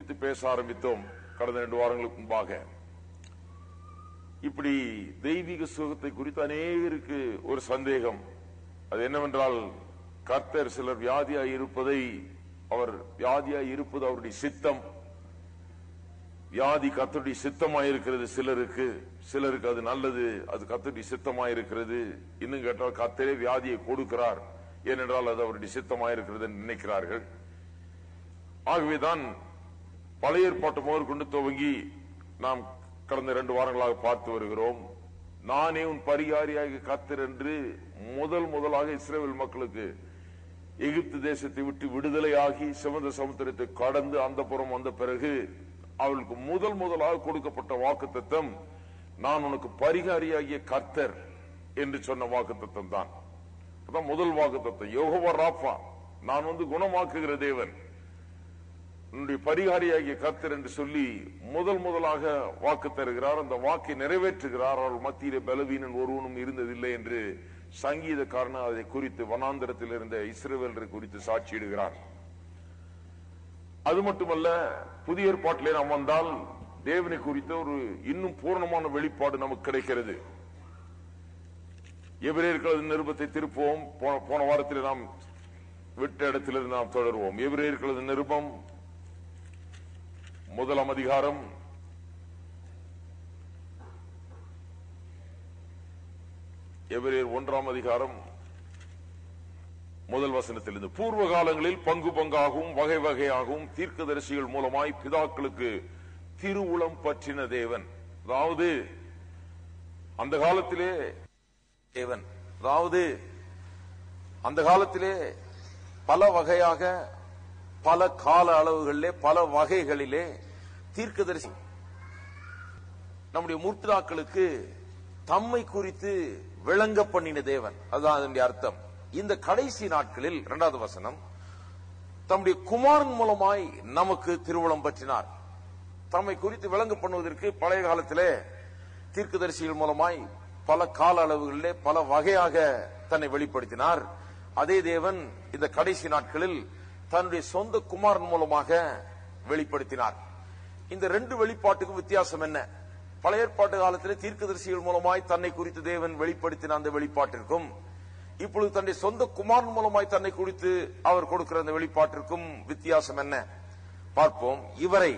குறித்து பேச ஆரம்பித்தோம் கடந்த ரெண்டு வாரங்களுக்கு முன்பாக இப்படி தெய்வீக சுகத்தை குறித்து அநேகருக்கு ஒரு சந்தேகம் அது என்னவென்றால் கர்த்தர் சிலர் வியாதியாய் இருப்பதை அவர் வியாதியாய் இருப்பது அவருடைய சித்தம் வியாதி கத்தருடைய சித்தமாயிருக்கிறது சிலருக்கு சிலருக்கு அது நல்லது அது கத்தருடைய சித்தமாயிருக்கிறது இன்னும் கேட்டால் கத்தரே வியாதியை கொடுக்கிறார் ஏனென்றால் அது அவருடைய சித்தமாயிருக்கிறது என்று நினைக்கிறார்கள் ஆகவேதான் பழைய ஏற்பாட்டு முதல் கொண்டு துவங்கி நாம் கடந்த இரண்டு வாரங்களாக பார்த்து வருகிறோம் நானே உன் பரிகாரியாக கத்தர் என்று முதல் முதலாக இஸ்ரேல் மக்களுக்கு எகிப்து தேசத்தை விட்டு விடுதலையாகி சிவந்த சமுத்திரத்தை கடந்து அந்த புறம் வந்த பிறகு அவளுக்கு முதல் முதலாக கொடுக்கப்பட்ட வாக்கு நான் உனக்கு பரிகாரியாகிய கர்த்தர் என்று சொன்ன வாக்கு தான் அதான் முதல் வாக்கு தத்துவம் யோகவா ராஃபா நான் வந்து குணமாக்குகிற தேவன் உன்னுடைய பரிகாரியாகிய கர்த்தர் என்று சொல்லி முதல் முதலாக வாக்கு தருகிறார் அந்த வாக்கை நிறைவேற்றுகிறார் அவர்கள் மத்தியிலே பலவீனன் ஒருவனும் இருந்ததில்லை என்று சங்கீதக்காரன் அதை குறித்து வனாந்தரத்தில் இருந்த இஸ்ரேவேலரை குறித்து சாட்சியிடுகிறார் அது மட்டுமல்ல புதிய ஏற்பாட்டிலே நாம் வந்தால் தேவனை குறித்த ஒரு இன்னும் பூர்ணமான வெளிப்பாடு நமக்கு கிடைக்கிறது எபிரேயர்களது நிருபத்தை திருப்புவோம் போன- போன வாரத்தில் நாம் விட்ட இடத்திலிருந்து நாம் தொடருவோம் எபிரேயர்களது நிருபம் முதலாம் அதிகாரம் எபிரேயர் ஒன்றாம் அதிகாரம் முதல் வசனத்திலிருந்து பூர்வ காலங்களில் பங்கு பங்காகவும் வகை வகையாகவும் தீர்க்கதரிசிகள் மூலமாய் பிதாக்களுக்கு திருவுளம் பற்றின தேவன் அதாவது அந்த காலத்திலே தேவன் அதாவது அந்த காலத்திலே பல வகையாக பல கால அளவுகளிலே பல வகைகளிலே தீர்க்கதரிசி நம்முடைய முற்பிதாக்களுக்கு தம்மை குறித்து விளங்க பண்ணின தேவன் அதுதான் அதனுடைய அர்த்தம் இந்த கடைசி நாட்களில் இரண்டாவது வசனம் தம்முடைய குமாரன் மூலமாய் நமக்கு திருவுளம் பற்றினார் தம்மை குறித்து விளங்க பண்ணுவதற்கு பழைய காலத்திலே தீர்க்கதரிசிகள் மூலமாய் பல கால அளவுகளிலே பல வகையாக தன்னை வெளிப்படுத்தினார் அதே தேவன் இந்த கடைசி நாட்களில் தன்னுடைய சொந்த குமாரன் மூலமாக வெளிப்படுத்தினார் இந்த ரெண்டு வெளிப்பாட்டுக்கும் வித்தியாசம் என்ன பழைய ஏற்பாட்டு காலத்திலே தீர்க்கதரிசிகள் மூலமாய் தன்னை குறித்து தேவன் வெளிப்படுத்தின அந்த வெளிப்பாட்டிற்கும் இப்பொழுது தன்னுடைய சொந்த குமாரன் மூலமாய் தன்னை குறித்து அவர் கொடுக்கிற அந்த வெளிப்பாட்டிற்கும் வித்தியாசம் என்ன பார்ப்போம் இவரை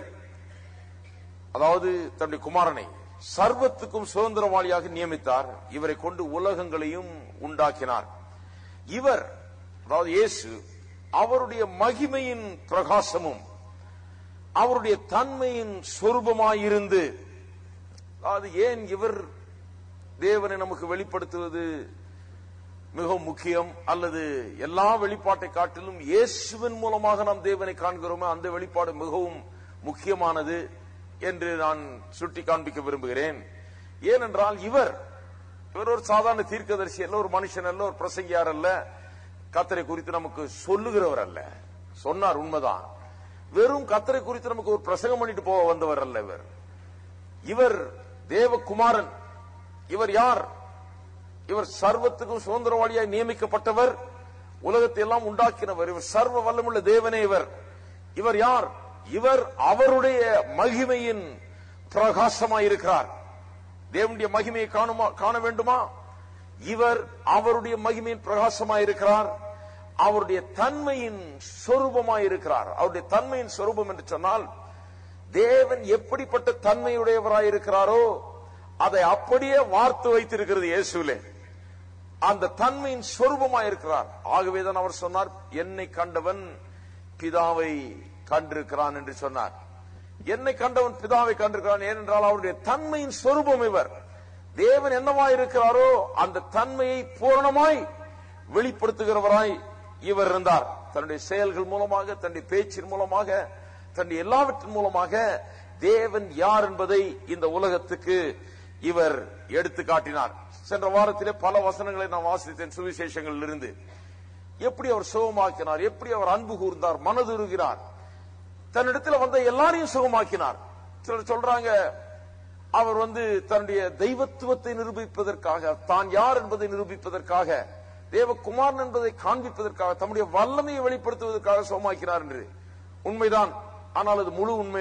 அதாவது தன்னுடைய குமாரனை சர்வத்துக்கும் சுதந்திரவாளியாக நியமித்தார் இவரை கொண்டு உலகங்களையும் உண்டாக்கினார் இவர் அதாவது இயேசு அவருடைய மகிமையின் பிரகாசமும் அவருடைய தன்மையின் சொரூபமாயிருந்து அதாவது ஏன் இவர் தேவனை நமக்கு வெளிப்படுத்துவது மிகவும் முக்கியம் அல்லது எல்லா வெளிப்பாட்டை காட்டிலும் இயேசுவின் மூலமாக நாம் தேவனை காண்கிறோமே அந்த வெளிப்பாடு மிகவும் முக்கியமானது என்று நான் சுட்டி காண்பிக்க விரும்புகிறேன் ஏனென்றால் இவர் இவர் ஒரு சாதாரண தீர்க்கதரிசி அல்ல ஒரு மனுஷன் அல்ல ஒரு பிரசங்கியார் அல்ல கத்தரை குறித்து நமக்கு சொல்லுகிறவர் அல்ல சொன்னார் உண்மைதான் வெறும் கத்தரை குறித்து நமக்கு ஒரு பிரசங்கம் பண்ணிட்டு போக வந்தவர் அல்ல இவர் இவர் தேவகுமாரன் இவர் யார் இவர் சர்வத்துக்கும் சுதந்திரவாளியாய் நியமிக்கப்பட்டவர் உலகத்தை எல்லாம் உண்டாக்கினவர் இவர் சர்வ வல்லமுள்ள தேவனே இவர் இவர் யார் இவர் அவருடைய மகிமையின் பிரகாசமாய் இருக்கிறார் தேவனுடைய மகிமையை காணுமா காண வேண்டுமா இவர் அவருடைய மகிமையின் பிரகாசமாய் இருக்கிறார் அவருடைய தன்மையின் சொரூபமாய் இருக்கிறார் அவருடைய தன்மையின் சொரூபம் என்று சொன்னால் தேவன் எப்படிப்பட்ட தன்மையுடையவராய் இருக்கிறாரோ அதை அப்படியே வார்த்து வைத்திருக்கிறது இயேசுவிலே அந்த தன்மையின் சொரூபமாய் இருக்கிறார் ஆகவேதான் அவர் சொன்னார் என்னை கண்டவன் பிதாவை கண்டிருக்கிறான் என்று சொன்னார் என்னை கண்டவன் பிதாவை கண்டிருக்கிறான் ஏனென்றால் அவருடைய தன்மையின் சொரூபம் இவர் தேவன் என்னவாய் இருக்கிறாரோ அந்த தன்மையை பூரணமாய் வெளிப்படுத்துகிறவராய் இவர் இருந்தார் தன்னுடைய செயல்கள் மூலமாக தன்னுடைய பேச்சின் மூலமாக தன்னுடைய எல்லாவற்றின் மூலமாக தேவன் யார் என்பதை இந்த உலகத்துக்கு இவர் எடுத்து காட்டினார் சென்ற வாரத்திலே பல வசனங்களை நான் வாசித்தேன் சுவிசேஷங்களில் இருந்து எப்படி அவர் சுகமாக்கினார் எப்படி அவர் அன்பு கூர்ந்தார் மனதுருகிறார் தன்னிடத்துல வந்த எல்லாரையும் சுகமாக்கினார் சிலர் சொல்றாங்க அவர் வந்து தன்னுடைய தெய்வத்துவத்தை நிரூபிப்பதற்காக தான் யார் என்பதை நிரூபிப்பதற்காக தேவகுமாரன் என்பதை காண்பிப்பதற்காக தம்முடைய வல்லமையை வெளிப்படுத்துவதற்காக சுகமாக்கினார் என்று உண்மைதான் ஆனால் அது முழு உண்மை